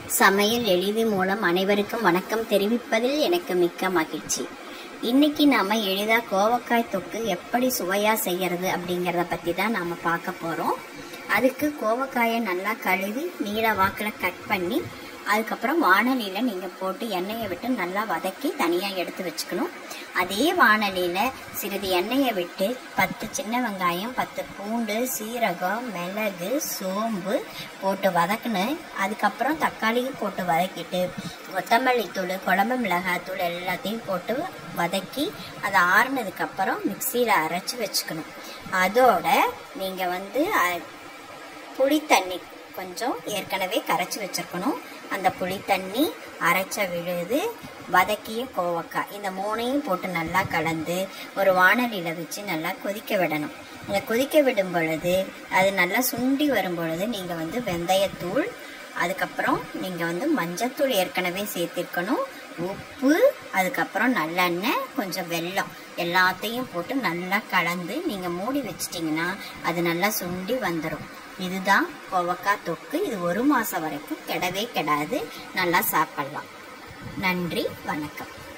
சமையல் எளிது மூலம் அனைவருக்கும் வணக்கம் தெரிவிப்பதில் எனக்கு மிக்க மகிழ்ச்சி இன்னைக்கு நாம எளிதா கோவக்காய் தொக்கு எப்படி சுவையா செய்யறது அப்படிங்கறத பத்தி தான் நாம பார்க்க போறோம் அதுக்கு கோவக்காயை நல்லா கழுவி நீல வாக்கில் கட் பண்ணி அதுக்கப்புறம் வானலியில நீங்க போட்டு எண்ணெயை விட்டு நல்லா வதக்கி தனியா எடுத்து வச்சுக்கணும் அதே வானலியில சிறிது எண்ணெயை விட்டு பத்து சின்ன வெங்காயம் பத்து பூண்டு சீரகம் மிளகு சோம்பு போட்டு வதக்குனேன் அதுக்கப்புறம் தக்காளியும் போட்டு வதக்கிட்டு கொத்தமல்லி தூள் குழம்பு மிளகாய் தூள் எல்லாத்தையும் போட்டு வதக்கி அதை ஆறுனதுக்கப்புறம் மிக்சியில் அரைச்சி வச்சுக்கணும் அதோட நீங்கள் வந்து அ- புளி தண்ணி கொஞ்சம் ஏற்கனவே கரைச்சி வச்சிருக்கணும் அந்த புளி தண்ணி அரைச்ச விழுது வதக்கிய கோவக்காய் இந்த மூணையும் போட்டு நல்லா கலந்து ஒரு வானலியில் வச்சு நல்லா கொதிக்க விடணும் இந்த கொதிக்க விடும் பொழுது அது நல்லா சுண்டி வரும் பொழுது நீங்கள் வந்து வெந்தயத்தூள் அதுக்கப்புறம் நீங்கள் வந்து மஞ்சத்தூள் ஏற்கனவே சேர்த்திருக்கணும் உப்பு அதுக்கப்புறம் நல்லெண்ணெய் கொஞ்சம் வெல்லம் எல்லாத்தையும் போட்டு நல்லா கலந்து நீங்கள் மூடி வச்சிட்டிங்கன்னா அது நல்லா சுண்டி வந்துடும் இதுதான் கோவக்காய் தொக்கு இது ஒரு மாதம் வரைக்கும் கெடவே கெடாது நல்லா சாப்பிடலாம் நன்றி வணக்கம்